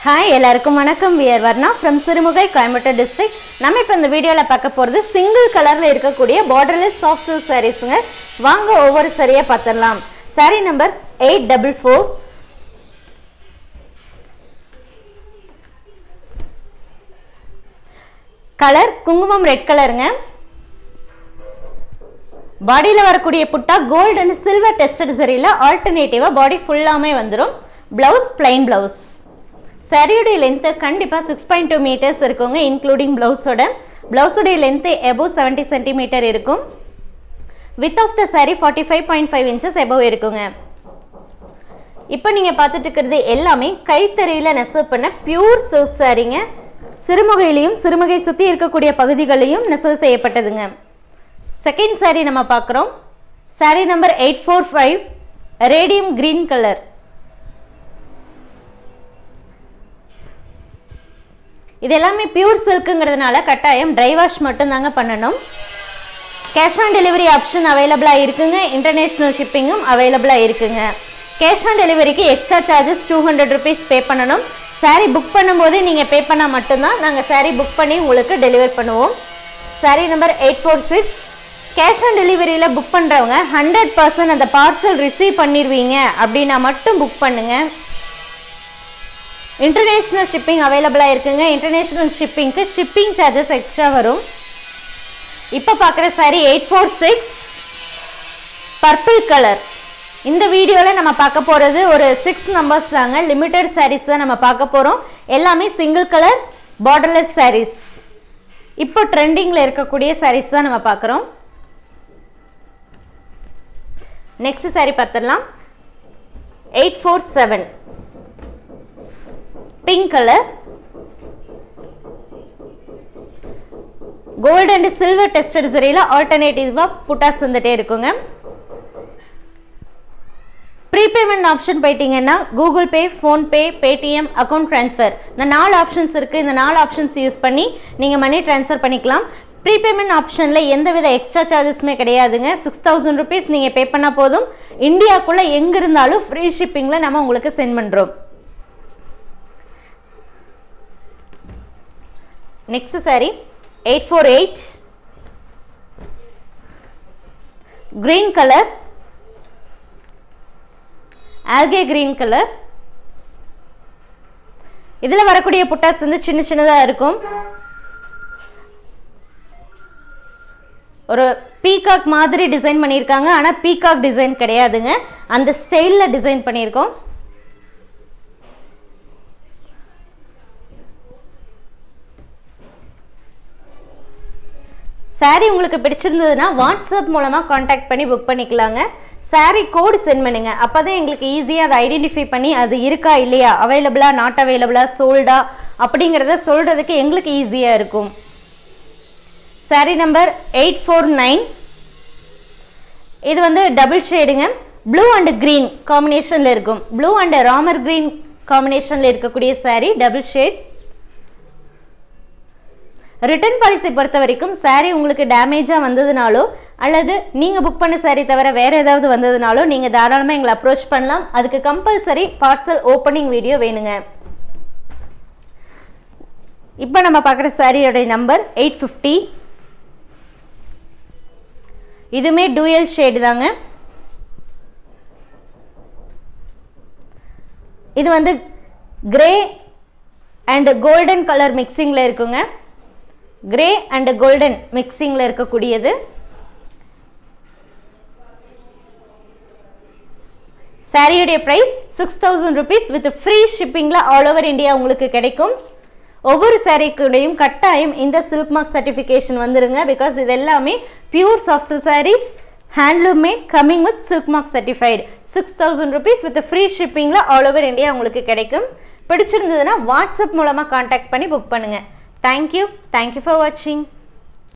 hi எல்லாருக்கும் வணக்கம் we're Varna from Sirumugai Coimbatore district நம்ம இப்போ இந்த வீடியோவில் பார்க்க போகிறது சிங்கிள் கலரில் இருக்கக்கூடிய பார்டர்லெஸ் சாஃப்ட் சில்க் சாரீஸுங்க வாங்க ஒவ்வொரு சரியாக பார்த்துடலாம் sari number eight double four colour குங்குமம் ரெட் கலருங்க பாடியில் வரக்கூடிய புட்டா கோல்டு அண்ட் சில்வர் டெஸ்டட் சரியில் ஆல்டர்னேட்டிவாக பாடி ஃபுல்லாமே வந்துடும் ப்ளவுஸ் பிளைன் ப்ளவுஸ் சரியுடைய லென்த்து கண்டிப்பாக சிக்ஸ் பாயிண்ட் டூ மீட்டர்ஸ் இருக்குங்க இன்க்ளூடிங் ப்ளவுஸோட ப்ளவுஸுடைய லென்த்து எபோவ் செவன்ட்டி சென்டிமீட்டர் இருக்கும் width of the sari forty five point five inches above இருக்குங்க இப்போ நீங்கள் பார்த்துட்டு இருக்கிறது எல்லாமே கைத்தறியில் நெசவு பண்ண பியூர் சில்க் சாரீங்க சிறுமுகையிலையும் சிறுமுகை சுற்றி இருக்கக்கூடிய பகுதிகளையும் நெசவு செய்யப்பட்டதுங்க செகண்ட் சாரீ நம்ம பார்க்குறோம் sari number eight four five radium green colour இது எல்லாமே பியூர் சில்க்குங்கிறதுனால கட்டாயம் ட்ரை வாஷ் மட்டும்தாங்க பண்ணணும் கேஷ் ஆன் டெலிவரி ஆப்ஷன் அவைலபிளாக இருக்குங்க இன்டர்நேஷ்னல் ஷிப்பிங்கும் அவைலபிளாக இருக்குங்க கேஷ் ஆன் டெலிவரிக்கு extra charges two hundred rupees pay பண்ணணும் சாரீ புக் பண்ணும்போது நீங்கள் பே பண்ணால் மட்டும்தான் நாங்கள் சாரீ புக் பண்ணி உங்களுக்கு டெலிவர் பண்ணுவோம் sari number eight four six cash on டெலிவரியில் புக் பண்ணுறவங்க ஹண்ட்ரட் பர்சன்ட் அந்த பார்சல் ரிசீவ் பண்ணிடுவீங்க அப்படின்னா மட்டும் புக் பண்ணுங்கள் இன்டர்நேஷ்னல் ஷிப்பிங் அவைலபிளாக இருக்குங்க இன்டர்நேஷ்னல் ஷிப்பிங்க்கு ஷிப்பிங் சார்ஜஸ் எக்ஸ்ட்ரா வரும் இப்போ பார்க்குற sari eight four six purple colour இந்த வீடியோவில் நம்ம பார்க்க போகிறது ஒரு சிக்ஸ் நம்பர்ஸ் தாங்க லிமிட்டட் சாரீஸ் தான் நம்ம பார்க்க போகிறோம் எல்லாமே சிங்கிள் கலர் பார்டர்லெஸ் சாரீஸ் இப்போ ட்ரெண்டிங்கில் இருக்கக்கூடிய சாரீஸ் தான் நம்ம பார்க்குறோம் நெக்ஸ்ட் சாரி பார்த்துடலாம் eight four seven pink colour gold and silver tested சரியில் ஆல்டர்னேட்டிவாக புட்டாஸ் வந்துட்டே இருக்குங்க ப்ரீபேமெண்ட் ஆப்ஷன் போயிட்டீங்கன்னா Google Pay PhonePe Paytm account transfer இந்த நாலு ஆப்ஷன்ஸ் இருக்குது இந்த நாலு ஆப்ஷன்ஸ் யூஸ் பண்ணி நீங்கள் மணி ட்ரான்ஸ்ஃபர் பண்ணிக்கலாம் ப்ரீபேமெண்ட் ஆப்ஷனில் எந்தவித எக்ஸ்ட்ரா சார்ஜஸுமே கிடையாதுங்க சிக்ஸ் தௌசண்ட் ருபீஸ் நீங்கள் பே பண்ணால் போதும் இந்தியாவுக்குள்ளே எங்கே இருந்தாலும் ஃப்ரீ ஷிப்பிங்கில் நம்ம உங்களுக்கு சென்ட் பண்ணுறோம் next sari eight four eight green colour algae green colour இதில் வரக்கூடிய புட்டாஸ் வந்து சின்ன சின்னதாக இருக்கும் ஒரு பீகாக் மாதிரி டிசைன் பண்ணியிருக்காங்க ஆனால் பீகாக் டிசைன் கிடையாதுங்க அந்த ஸ்டைலில் டிசைன் பண்ணியிருக்கோம் சாரீ உங்களுக்கு பிடிச்சிருந்ததுன்னா வாட்ஸ்அப் மூலமாக காண்டாக்ட் பண்ணி புக் பண்ணிக்கலாங்க சாரீ கோடு சென்ட் பண்ணுங்க அப்போ தான் எங்களுக்கு ஈஸியாக அதை ஐடென்டிஃபை பண்ணி அது இருக்கா இல்லையா அவைலபிளா நாட் அவைலபிளா சோல்டா அப்படிங்கிறத சொல்கிறதுக்கு எங்களுக்கு ஈஸியாக இருக்கும் sari number eight four nine இது வந்து டபுள் ஷேடுங்க ப்ளூ அண்ட் க்ரீன் காம்பினேஷனில் இருக்கும் ப்ளூ அண்ட் ராமர் க்ரீன் காம்பினேஷனில் இருக்கக்கூடிய sari double shade return policy பொறுத்த வரைக்கும் சாரீ உங்களுக்கு டேமேஜாக வந்ததுனாலோ அல்லது நீங்கள் புக் பண்ண சாரீ தவிர வேறு ஏதாவது வந்ததுனாலோ நீங்கள் தாராளமாக எங்களை அப்ரோச் பண்ணலாம் அதுக்கு கம்பல்சரி பார்சல் ஓப்பனிங் வீடியோ வேணுங்க இப்போ நம்ம பார்க்குற சாரியோடைய நம்பர் எயிட் ஃபிஃப்டி இதுவுமே டூயல் ஷேடு தாங்க இது வந்து கிரே அண்ட் கோல்டன் கலர் மிக்சிங்கில் இருக்குங்க கிரே அண்ட் கோல்டன் மிக்சிங்கில் இருக்கக்கூடியது சாரியுடைய price six thousand rupees with free ஷிப்பிங்கில் ஆல் ஓவர் இந்தியா உங்களுக்கு கிடைக்கும் ஒவ்வொரு சாரீக்குடையும் கட்டாயம் இந்த சில்க் மார்க் சர்டிஃபிகேஷன் வந்துருங்க பிகாஸ் இது எல்லாமே pure soft silk saris handloom made coming with silk mark certified six thousand rupees with free ஷிப்பிங்கில் ஆல் ஓவர் இந்தியா உங்களுக்கு கிடைக்கும் பிடிச்சிருந்ததுன்னா வாட்ஸ்அப் மூலமாக காண்டாக்ட் பண்ணி புக் பண்ணுங்கள் தேங்க்யூ தேங்க்யூ ஃபார் வாட்சிங்